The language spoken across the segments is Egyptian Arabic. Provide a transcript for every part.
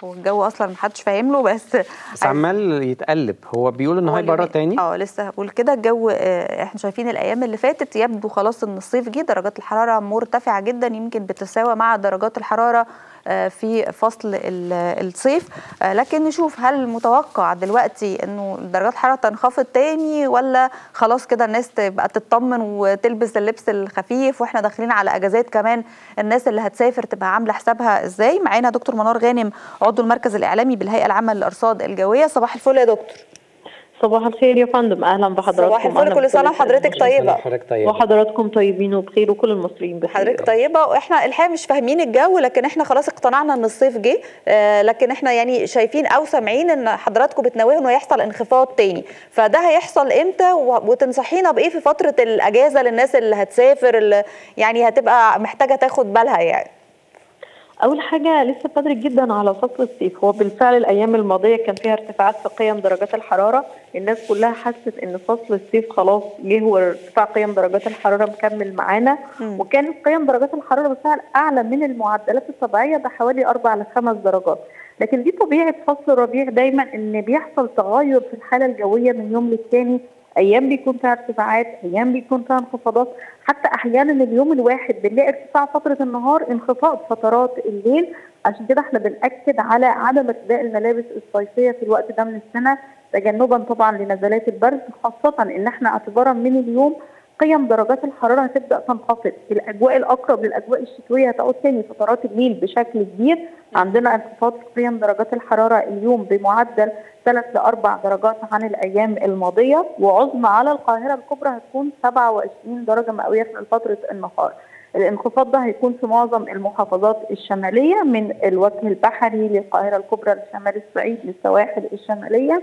والجو اصلا محدش فاهم له بس بس عمال يتقلب هو بيقول ان هو هيبرد اليومين- تاني اه لسه هقول كده الجو آه، احنا شايفين الايام اللي فاتت يبدو خلاص ان الصيف جه درجات الحراره مرتفعه جدا يمكن بتتساوى مع درجات الحراره آه، في فصل ال- الصيف آه، لكن نشوف هل متوقع دلوقتي انه درجات الحراره تنخفض تاني ولا خلاص كده الناس تبقى تطمن وتلبس اللبس الخفيف واحنا داخلين على اجازات كمان الناس اللي هتسافر تبقى عامله حسابها ازاي معانا دكتور منار غانم عضو المركز الاعلامي بالهيئه العامه للارصاد الجويه صباح الفل يا دكتور صباح الخير يا فندم اهلا بحضراتكم صباح الفل أهلاً كل سنه بكل وحضرتك السادة طيبه حضرتك طيب وحضراتكم طيبين وبخير وكل المصريين بخير حضرتك طيبه واحنا الحقيقه مش فاهمين الجو لكن احنا خلاص اقتنعنا ان الصيف جه آه لكن احنا يعني شايفين او سامعين ان حضراتكم بتنوهوا انه يحصل انخفاض تاني فده هيحصل امتى و- وتنصحينا بايه في فتره الاجازه للناس اللي هتسافر اللي يعني هتبقى محتاجه تاخد بالها يعني اول حاجه لسه بدري جدا على فصل الصيف هو بالفعل الايام الماضيه كان فيها ارتفاعات في قيم درجات الحراره الناس كلها حست ان فصل الصيف خلاص جه وارتفاع قيم درجات الحراره مكمل معانا مم. وكانت قيم درجات الحراره بالفعل اعلى من المعدلات الطبيعيه بحوالي اربع لخمس درجات لكن دي طبيعه فصل الربيع دايما ان بيحصل تغير في الحاله الجويه من يوم للتاني ايام بيكون فيها ارتفاعات ايام بيكون فيها انخفاضات حتى احيانا اليوم الواحد بنلاقي ارتفاع فتره النهار انخفاض فترات الليل عشان كده احنا بنأكد على عدم ارتداء الملابس الصيفيه في الوقت ده من السنه تجنبا طبعا لنزلات البرد خاصه ان احنا اعتبارا من اليوم قيم درجات الحراره هتبدا تنخفض الاجواء الاقرب للاجواء الشتويه هتعود تاني فترات الليل بشكل كبير عندنا انخفاض في قيم درجات الحراره اليوم بمعدل 3 ل 4 درجات عن الايام الماضيه وعظمى على القاهره الكبرى هتكون 27 درجه مئويه خلال فتره النهار. الانخفاض ده هيكون في معظم المحافظات الشماليه من الوجه البحري للقاهره الكبرى لشمال الصعيد للسواحل الشماليه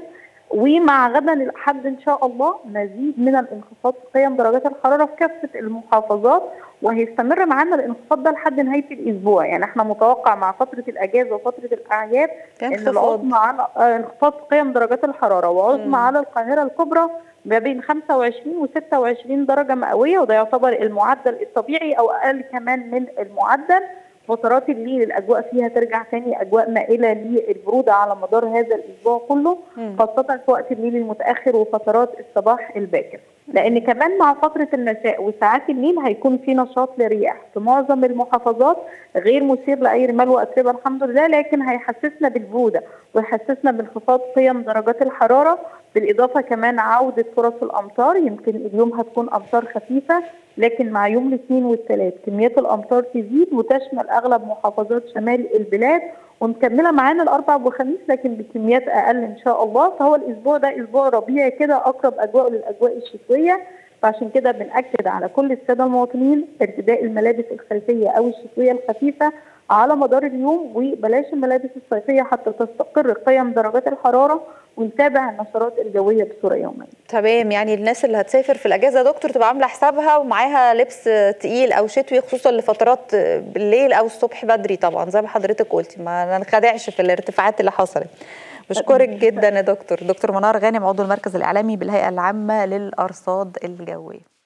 ومع غدا الاحد ان شاء الله مزيد من الانخفاض في قيم درجات الحراره في كافه المحافظات وهيستمر معانا الانخفاض ده لحد نهايه الاسبوع يعني احنا متوقع مع فتره الاجازه وفتره الاعياد في ان انخفاض العظمى على آه، انخفاض في قيم درجات الحراره مم. وعظمى على القاهره الكبرى ما بين 25 و 26 درجه مئويه وده يعتبر المعدل الطبيعي او اقل كمان من المعدل فترات الليل الاجواء فيها ترجع تاني اجواء مائله للبروده على مدار هذا الاسبوع كله مم. خاصه في وقت الليل المتاخر وفترات الصباح الباكر لان كمان مع فتره المساء وساعات الليل هيكون في نشاط لرياح في معظم المحافظات غير مثير لاي رمال واتربه الحمد لله لكن هيحسسنا بالبروده ويحسسنا بانخفاض قيم درجات الحراره بالاضافه كمان عوده فرص الامطار يمكن اليوم هتكون امطار خفيفه لكن مع يوم الاثنين والثلاث كميات الامطار تزيد وتشمل اغلب محافظات شمال البلاد ومكمله معانا الاربع والخميس لكن بكميات اقل ان شاء الله فهو الاسبوع ده اسبوع ربيعي كده اقرب اجواء للاجواء الشتويه فعشان كده بنأكد على كل الساده المواطنين ارتداء الملابس الخريفيه او الشتويه الخفيفه على مدار اليوم وبلاش الملابس الصيفيه حتى تستقر قيم درجات الحراره ونتابع النشرات الجويه بصوره يوميه. تمام يعني الناس اللي هتسافر في الاجازه يا دكتور تبقى عامله حسابها ومعاها لبس تقيل او شتوي خصوصا لفترات بالليل او الصبح بدري طبعا زي ما حضرتك قلتي ما ننخدعش في الارتفاعات اللي حصلت بشكرك جدا يا دكتور دكتور منار غانم عضو المركز الاعلامي بالهيئه العامه للارصاد الجويه